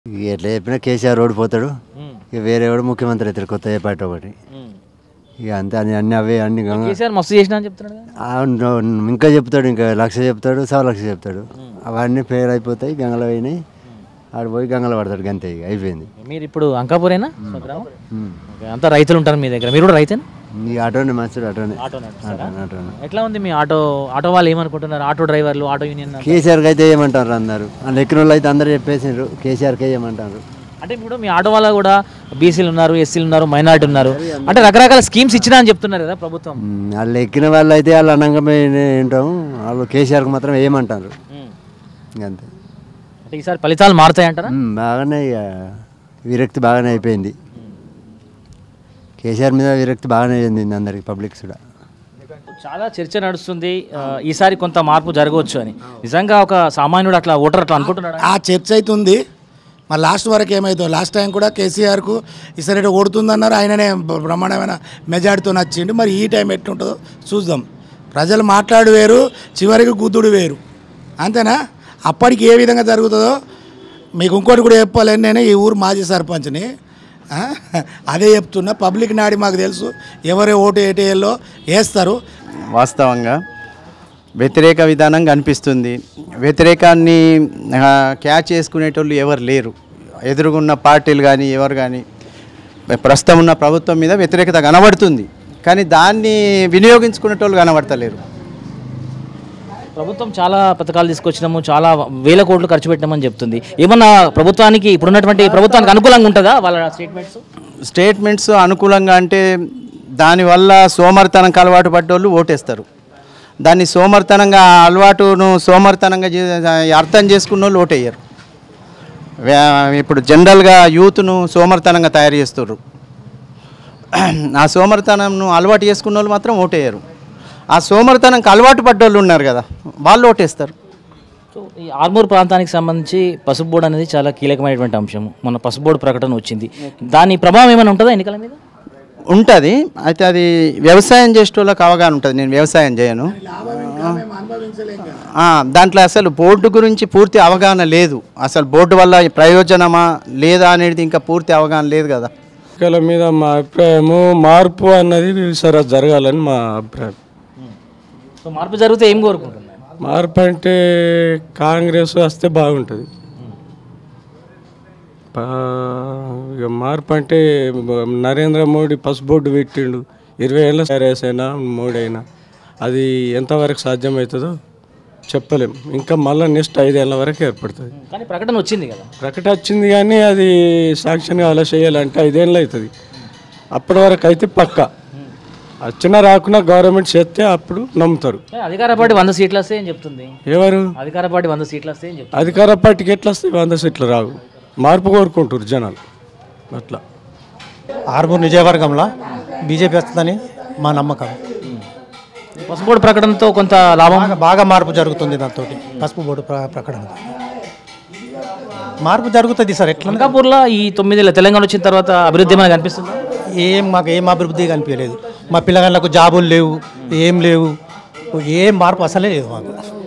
ఇక ఎట్లా చెప్పినా కేసీఆర్ ఓడిపోతాడు ఇక వేరే వాడు ముఖ్యమంత్రి అవుతాడు కొత్త ఏ పార్టీ ఒకటి ఇక అంతే అని అన్ని అవే అన్ని గంగ కేసీఆర్ మస్తు చేసినా అని చెప్తున్నాడు కదా ఆ, నో- ఇంకా చెప్తాడు ఇంకా లక్ష చెప్తాడు సవ లక్ష చెప్తాడు అవన్నీ ఫెయిల్ అయిపోతాయి గంగలో పోయినాయి ఆడు పోయి గంగలో పడతాడు గంతే ఇక అయిపోయింది మీరు ఇప్పుడు అంకాపూరేనా స్వగ్రామం? ఉమ్. ఓకే, అంతా రైతులు ఉంటారు మీ దగ్గర మీరు కూడా రైతేనా ఈ ఆటోనే మంచిది ఆటోనే ఆటో నడుపుతారా? ఆటోనే ఆటోనే ఎట్లా ఉంది మీ ఆటో ఆటో వాళ్ళు ఏమనుకుంటున్నారు ఆటో డ్రైవర్లు ఆటో యూనియన్ కేసీఆర్కి అయితే ఏమంటారు అందరు వాళ్ళు ఎక్కిన వాళ్ళు అయితే అందరు చెప్పేసిండ్రు కేసీఆర్కే ఏమంటారు అంటే ఇప్పుడు మీ ఆటో వాళ్ళ కూడా బీసీలు ఉన్నారు ఎస్సీలు ఉన్నారు మైనార్టీ ఉన్నారు అంటే రకరకాల స్కీమ్స్ ఇచ్చినా అని చెప్తున్నారు కదా ప్రభుత్వం ఉమ్, వాళ్ళు ఎక్కిన వాళ్ళు అయితే వాళ్ళు అనంగమే వింటాము వాళ్ళు కేసీఆర్కి మాత్రం ఏమంటారు అంతే అంటే ఈసారి ఫలితాలు మారుతాయంటారా ఉమ్, బాగానే ఇక విరక్తి బాగానే అయిపోయింది కేసీఆర్ మీద విరక్తి బాగానే చెందింది అందరికి పబ్లిక్స్ కూడా చాలా చర్చ నడుస్తుంది ఆ, ఈసారి కొంత మార్పు జరగవచ్చు అని నిజంగా ఒక సామాన్యుడు అట్లా ఓటర్ అట్లా అనుకుంటున్నాడు ఆ చర్చ అయితే ఉంది మరి లాస్ట్ వరకు ఏమవుతుందో లాస్ట్ టైం కూడా కేసీఆర్కు ఈసారి ఓడుతుందన్నారు ఆయననే బ- బ్రహ్మాండమైన మెజార్టీతో నచ్చిండు మరి ఈ టైం ఎట్లుంటుందో చూద్దాం ప్రజలు మాట్లాడు వేరు చివరికి గుద్దుడు వేరు అంతేనా అప్పటికి ఏ విధంగా జరుగుతుందో మీకు ఇంకోటి కూడా చెప్పాలని నేను ఈ ఊరు మాజీ సర్పంచ్ని ఆ? అదే చెప్తున్నా పబ్లిక్ నాడి మాకు తెలుసు ఎవరే ఓటు ఏటీఎల్లో వేస్తారు వాస్తవంగా వ్యతిరేక విధానం కనిపిస్తుంది వ్యతిరేకాన్ని ఆ, క్యాచ్ చేసుకునేటోళ్ళు ఎవరు లేరు ఎదురుగున్న పార్టీలు కానీ ఎవరు కానీ ప్రస్తుతం ఉన్న ప్రభుత్వం మీద వ్యతిరేకత కనబడుతుంది కానీ దాన్ని వినియోగించుకునేటోళ్ళు కనబడతలేరు ప్రభుత్వం చాలా పథకాలు తీసుకొచ్చినాము చాలా వేల కోట్లు ఖర్చు పెట్టినామని చెప్తుంది ఏమన్నా ప్రభుత్వానికి ఇప్పుడున్నటువంటి ప్రభుత్వానికి అనుకూలంగా ఉంటుందా వాళ్ళ స్టేట్మెంట్స్ స్టేట్మెంట్స్ అనుకూలంగా అంటే దానివల్ల సోమరితనం అలవాటు పడ్డోళ్ళు ఓటేస్తారు దాన్ని సోమరితనంగా అలవాటును సోమరితనంగా చే- అర్థం చేసుకున్న వాళ్ళు ఓటేయరు వ్యా- ఇప్పుడు జనరల్గా యూత్ను సోమరితనంగా తయారు చేస్తుర్రు ఆ సోమరితనంను అలవాటు చేసుకున్న వాళ్ళు మాత్రం ఓటేయరు ఆ సోమరితనంకి అలవాటు పడ్డోళ్ళు ఉన్నారు కదా వాళ్ళు ఓటేస్తారు సో ఈ ఆర్మూర్ ప్రాంతానికి సంబంధించి పసుపు బోర్డు అనేది చాలా కీలకమైనటువంటి అంశం మన పసుపు బోర్డు ప్రకటన వచ్చింది దాని ప్రభావం ఏమైనా ఉంటుందా ఎన్నికల మీద ఉంటుంది అయితే అది వ్యవసాయం చేసేటోళ్ళకి అవగాహన ఉంటుంది నేను వ్యవసాయం చేయను ఆ, దాంట్లో అసలు బోర్డు గురించి పూర్తి అవగాహన లేదు అసలు బోర్డు వల్ల ప్రయోజనమా లేదా అనేది ఇంకా పూర్తి అవగాహన లేదు కదా ఎన్నికల మీద మా అభిప్రాయము మార్పు అన్నది సరే జరగాలని మా అభిప్రాయం సో మార్పు జరిగితే ఏం కోరుకుంటున్నారు మార్పు అంటే కాంగ్రెస్ వస్తే బాగుంటుంది పా- ఇక మార్పు అంటే నరేంద్ర మోడీ పసుపు బోర్డు పెట్టిండు ఇరవై ఏళ్ళ సరేస్ అయినా మోడీ అయినా అది ఎంతవరకు సాధ్యమవుతుందో చెప్పలేం ఇంకా మళ్ళీ నెక్స్ట్ ఐదేళ్ళ వరకు ఏర్పడుతుంది కానీ ప్రకటన వచ్చింది కదా ప్రకట వచ్చింది కానీ అది శాంక్షన్ అలా చేయాలంటే ఐదేళ్ళు అవుతుంది అప్పటి వరకు అయితే పక్క వచ్చినా రాకున్నా గవర్నమెంట్ చేస్తే అప్పుడు నమ్ముతారు ఏ, అధికార పార్టీ వంద సీట్లు వస్తాయని చెప్తుంది ఎవరు అధికార పార్టీ వంద సీట్లు వస్తాయని చెప్తుంది అధికార పార్టీకి ఎట్లా వస్తాయి వంద సీట్లు రావు మార్పు కోరుకుంటారు జనాలు అట్లా ఆర్మూర్ నిజవర్గంలో బీజేపీ వస్తుందని మా నమ్మకం పసుపు బోర్డు ప్రకటనతో కొంత లాభం బాగా బాగా మార్పు జరుగుతుంది దాంతో పసుపు బోర్డు ప్ర- ప్రకటన మార్పు జరుగుతుంది సార్ ఎట్లా అంకాపూర్లో ఈ తొమ్మిదేళ్ళ తెలంగాణ వచ్చిన తర్వాత అభివృద్ధి ఏమైనా కనిపిస్తుందా ఏం మాకు ఏం అభివృద్ధి కనిపించలేదు మా పిల్లగాళ్ళకు జాబులు లేవు ఏం లేవు ఏం మార్పు అసలే లేదు మాకు